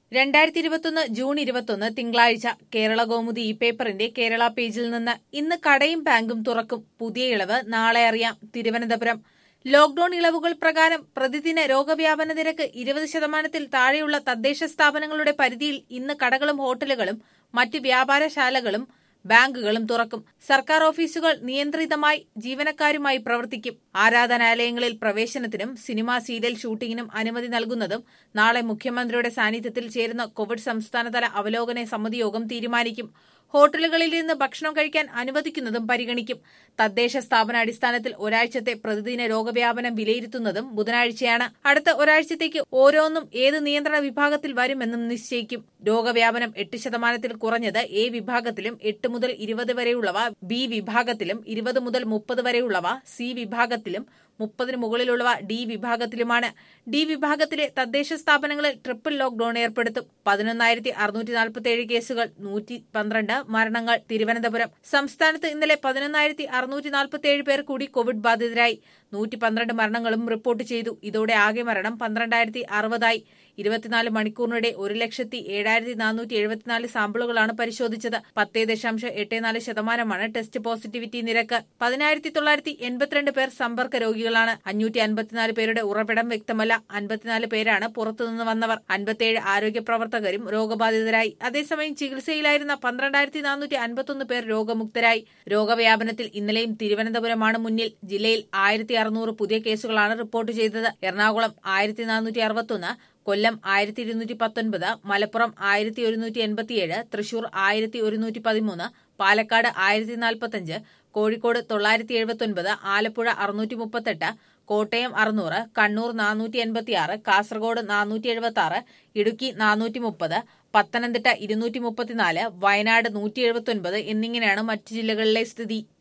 രണ്ടായിരത്തി ഇരുപത്തൊന്ന് ജൂൺ ഇരുപത്തൊന്ന് തിങ്കളാഴ്ച കേരള കൗമുദി ഈ പേപ്പറിന്റെ കേരള പേജിൽ നിന്ന് ഇന്ന് കടയും ബാങ്കും തുറക്കും പുതിയ ഇളവ് നാളെ അറിയാം തിരുവനന്തപുരം ലോക്ഡൌൺ ഇളവുകൾ പ്രകാരം പ്രതിദിന രോഗവ്യാപന നിരക്ക് ഇരുപത് ശതമാനത്തിൽ താഴെയുള്ള തദ്ദേശ സ്ഥാപനങ്ങളുടെ പരിധിയിൽ ഇന്ന് കടകളും ഹോട്ടലുകളും മറ്റ് വ്യാപാരശാലകളും ബാങ്കുകളും തുറക്കും സർക്കാർ ഓഫീസുകൾ നിയന്ത്രിതമായി ജീവനക്കാരുമായി പ്രവർത്തിക്കും ആരാധനാലയങ്ങളിൽ പ്രവേശനത്തിനും സിനിമ സീരിയൽ ഷൂട്ടിങ്ങിനും അനുമതി നൽകുന്നതും നാളെ മുഖ്യമന്ത്രിയുടെ സാന്നിധ്യത്തിൽ ചേരുന്ന കോവിഡ് സംസ്ഥാനതല അവലോകന സമിതി യോഗം തീരുമാനിക്കും ഹോട്ടലുകളിൽ നിന്ന് ഭക്ഷണം കഴിക്കാൻ അനുവദിക്കുന്നതും പരിഗണിക്കും തദ്ദേശ സ്ഥാപന അടിസ്ഥാനത്തിൽ ഒരാഴ്ചത്തെ പ്രതിദിന രോഗവ്യാപനം വിലയിരുത്തുന്നതും ബുധനാഴ്ചയാണ് അടുത്ത ഒരാഴ്ചത്തേക്ക് ഓരോന്നും ഏത് നിയന്ത്രണ വിഭാഗത്തിൽ വരുമെന്നും നിശ്ചയിക്കും രോഗവ്യാപനം എട്ട് ശതമാനത്തിൽ കുറഞ്ഞത് എ വിഭാഗത്തിലും എട്ട് മുതൽ ഇരുപത് വരെയുള്ളവ ബി വിഭാഗത്തിലും ഇരുപത് മുതൽ മുപ്പത് വരെയുള്ളവ സി വിഭാഗത്തിലും മുപ്പതിന് മുകളിലുള്ളവ ഡി വിഭാഗത്തിലുമാണ് ഡി വിഭാഗത്തിലെ തദ്ദേശ സ്ഥാപനങ്ങളിൽ ട്രിപ്പിൾ ലോക്ഡൌൺ ഏർപ്പെടുത്തും പതിനൊന്നായിരത്തി അറുന്നൂറ്റി നാൽപ്പത്തിയേഴ് കേസുകൾ നൂറ്റി പന്ത്രണ്ട് മരണങ്ങൾ തിരുവനന്തപുരം സംസ്ഥാനത്ത് ഇന്നലെ പതിനൊന്നായിരത്തി അറുന്നൂറ്റി നാൽപ്പത്തിയേഴ് പേർ കൂടി കോവിഡ് ബാധിതരായി നൂറ്റി പന്ത്രണ്ട് മരണങ്ങളും റിപ്പോർട്ട് ചെയ്തു ഇതോടെ ആകെ മരണം പന്ത്രണ്ടായിരത്തി അറുപതായി ഇരുപത്തിനാല് മണിക്കൂറിനിടെ ഒരു ലക്ഷത്തി ഏഴായിരത്തി നാനൂറ്റി എഴുപത്തിനാല് സാമ്പിളുകളാണ് പരിശോധിച്ചത് പത്തേ ദശാംശം എട്ട് നാല് ശതമാനമാണ് ടെസ്റ്റ് പോസിറ്റിവിറ്റി നിരക്ക് പതിനായിരത്തി തൊള്ളായിരത്തി എൺപത്തിരണ്ട് പേർ സമ്പർക്ക രോഗികളാണ് അഞ്ഞൂറ്റി അൻപത്തിനാല് പേരുടെ ഉറവിടം വ്യക്തമല്ല അൻപത്തിനാല് പേരാണ് പുറത്തുനിന്ന് വന്നവർ അൻപത്തിയേഴ് ആരോഗ്യ പ്രവർത്തകരും രോഗബാധിതരായി അതേസമയം ചികിത്സയിലായിരുന്ന പന്ത്രണ്ടായിരത്തി നാനൂറ്റി അൻപത്തൊന്ന് പേർ രോഗമുക്തരായി രോഗവ്യാപനത്തിൽ ഇന്നലെയും തിരുവനന്തപുരമാണ് മുന്നിൽ ജില്ലയിൽ ആയിരത്തി അറുന്നൂറ് പുതിയ കേസുകളാണ് റിപ്പോർട്ട് ചെയ്തത് എറണാകുളം ആയിരത്തി നാനൂറ്റി അറുപത്തൊന്ന് കൊല്ലം ആയിരത്തി ഇരുന്നൂറ്റി പത്തൊൻപത് മലപ്പുറം ആയിരത്തി ഒരുന്നൂറ്റി എൺപത്തിയേഴ് തൃശൂർ ആയിരത്തി ഒരുന്നൂറ്റി പതിമൂന്ന് പാലക്കാട് ആയിരത്തി നാൽപ്പത്തഞ്ച് കോഴിക്കോട് തൊള്ളായിരത്തി എഴുപത്തൊൻപത് ആലപ്പുഴ അറുന്നൂറ്റി മുപ്പത്തെട്ട് കോട്ടയം അറുന്നൂറ് കണ്ണൂർ നാനൂറ്റി എൺപത്തിയാറ് കാസർഗോഡ് നാനൂറ്റി എഴുപത്തി ആറ് ഇടുക്കി നാനൂറ്റി മുപ്പത് പത്തനംതിട്ട ഇരുന്നൂറ്റി മുപ്പത്തിനാല് വയനാട് നൂറ്റി എഴുപത്തൊൻപത് എന്നിങ്ങനെയാണ് മറ്റു ജില്ലകളിലെ സ്ഥിതി